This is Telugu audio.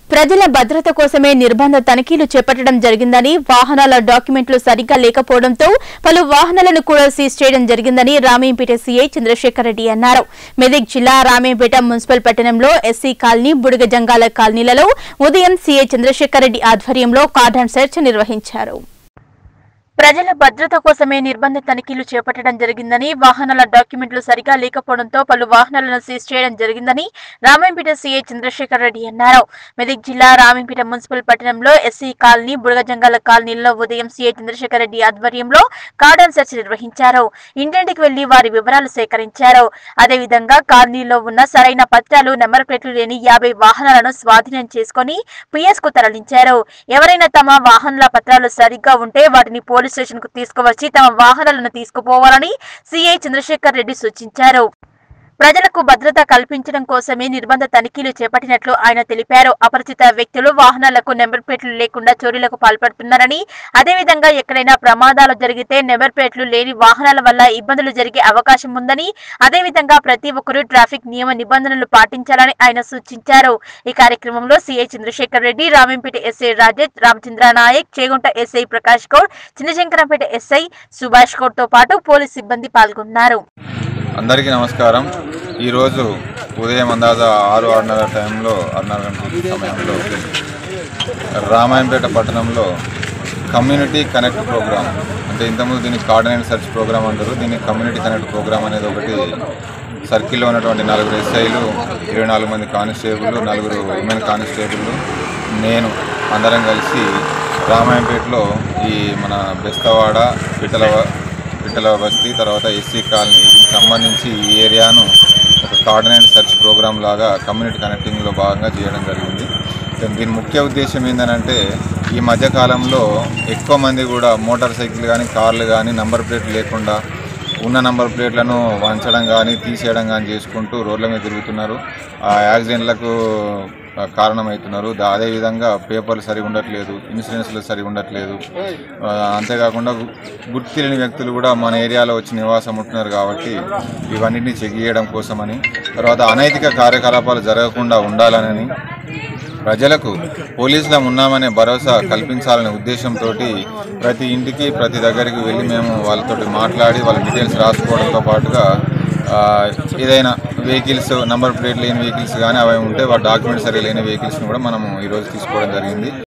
ప్రజల భద్రత కోసమే నిర్బంధ తనిఖీలు చేపట్టడం జరిగిందని వాహనాల డాక్యుమెంట్లు సరిగ్గా లేకపోవడంతో పలు వాహనాలను కూడా సీజ్ చేయడం జరిగిందని రామేంపేట సీఐ చంద్రశేఖర్ రెడ్డి అన్నారు మెదక్ జిల్లా రామేంపేట మున్సిపల్ పట్టణంలో ఎస్సీ కాలనీ బుడగ జంగాల కాలనీలలో ఉదయం సీఐ చంద్రశేఖర్ రెడ్డి ఆధ్వర్యంలో కార్డన్ సెర్చ్ నిర్వహించారు ప్రజల భద్రత కోసమే నిర్బంధ తనిఖీలు చేపట్టడం జరిగిందని వాహనాల డాక్యుమెంట్లు సరిగా లేకపోవడంతో పలు వాహనాలను సీజ్ చేయడం జరిగిందని రామంపేట సీఐ చంద్రశేఖర్ రెడ్డి అన్నారు మెదక్ జిల్లా రామంపేట మున్సిపల్ పట్టణంలో ఎస్సీ కాలనీ బుడగజంగాల కాలనీలో ఉదయం సీఐ చంద్రశేఖర్ రెడ్డి ఆధ్వర్యంలో కార్డన్ సెర్చ్ నిర్వహించారు ఇంటింటికి వెళ్లి వారి వివరాలు సేకరించారు అదేవిధంగా కాలనీలో ఉన్న సరైన పత్రాలు నెంబర్ ప్లేట్లు లేని యాభై వాహనాలను స్వాధీనం చేసుకుని పిఎస్ కు తరలించారు ఎవరైనా తమ వాహనాల పత్రాలు సరిగ్గా ఉంటే వాటిని పోలీస్ స్టేషన్ కు తీసుకువచ్చి తమ వాహనాలను తీసుకుపోవాలని సీఐ చంద్రశేఖర్ రెడ్డి సూచించారు ప్రజలకు భద్రత కల్పించడం కోసమే నిర్బంధ తనిఖీలు చేపట్టినట్లు ఆయన తెలిపారు అపరిచిత వ్యక్తులు వాహనాలకు నెంబర్ ప్లేట్లు లేకుండా చోరీలకు పాల్పడుతున్నారని అదేవిధంగా ఎక్కడైనా ప్రమాదాలు జరిగితే నెంబర్ ప్లేట్లు లేని వాహనాల వల్ల ఇబ్బందులు జరిగే అవకాశం ఉందని అదేవిధంగా ప్రతి ఒక్కరూ ట్రాఫిక్ నియమ నిబంధనలు పాటించాలని ఆయన సూచించారు ఈ కార్యక్రమంలో CI Chandrashekar Reddy Ramampet SI Rajesh Ramachandra Nayak Chegunta SI Prakash Goud Chinnashankarampet SI Subhash Goud తో పాటు పోలీస్ సిబ్బంది పాల్గొన్నారు అందరికీ నమస్కారం ఈరోజు ఉదయం అందాజ ఆరు ఆరున్నర టైంలో ఆరున్నర గంటల సమయంలో రామాయంపేట పట్టణంలో కమ్యూనిటీ కనెక్ట్ ప్రోగ్రామ్ అంటే ఇంతకుముందు దీనికి కార్డినేట్ సెర్చ్ ప్రోగ్రామ్ అంటారు దీనికి కమ్యూనిటీ కనెక్ట్ ప్రోగ్రామ్ అనేది ఒకటి సర్కిల్లో ఉన్నటువంటి నలుగురు ఎస్ఐలు ఇరవై నాలుగు మంది కానిస్టేబుల్ నలుగురు ఉమెన్ కానిస్టేబుల్ నేను అందరం కలిసి రామాయంపేటలో ఈ మన బెస్తవాడ పిట్టల పిట్టల బస్తీ తర్వాత ఎస్సీ కాలనీ దీనికి సంబంధించి ఈ ఏరియాను ఒక కార్డినేట్ సెర్చ్ ప్రోగ్రామ్ లాగా కమ్యూనిటీ కనెక్టింగ్లో భాగంగా చేయడం జరిగింది then దీని ముఖ్య ఉద్దేశం ఏంటంటే ఈ మధ్య కాలంలో ఎక్కువ మంది కూడా మోటార్ సైకిల్ కానీ కార్లు కానీ నంబర్ ప్లేట్లు లేకుండా ఉన్న నంబర్ ప్లేట్లను వంచడం కానీ తీసేయడం కానీ చేసుకుంటూ రోడ్ల మీద తిరుగుతున్నారు ఆ యాక్సిడెంట్లకు ఆ, కారణమవుతున్నారు దా- అదేవిధంగా పేపర్లు సరిగా ఉండట్లేదు ఇన్సూరెన్స్లు సరిగా ఉండట్లేదు ఆ, అంతేకాకుండా గు- గుర్తు తెలియని వ్యక్తులు కూడా మన ఏరియాలో వచ్చి నివాసం ఉంటున్నారు కాబట్టి ఇవన్నిటిని చెక్ చేయడం కోసమని తర్వాత అనైతిక కార్యకలాపాలు జరగకుండా ఉండాలని ప్రజలకు పోలీసులం ఉన్నామనే భరోసా కల్పించాలనే ఉద్దేశంతో ప్రతి ఇంటికి ప్రతి దగ్గరికి వెళ్ళి మేము వాళ్ళతో మాట్లాడి వాళ్ళ డీటెయిల్స్ రాసుకోవడంతో పాటుగా ఆ, ఏదైనా వెహికల్స్ నంబర్ ప్లేట్ లేని వెహికల్స్ కానీ అవి ఉంటే వాటి డాక్యుమెంట్స్ సరిగా లేని వెహికల్స్ని కూడా మనము ఈరోజు తీసుకోవడం జరిగింది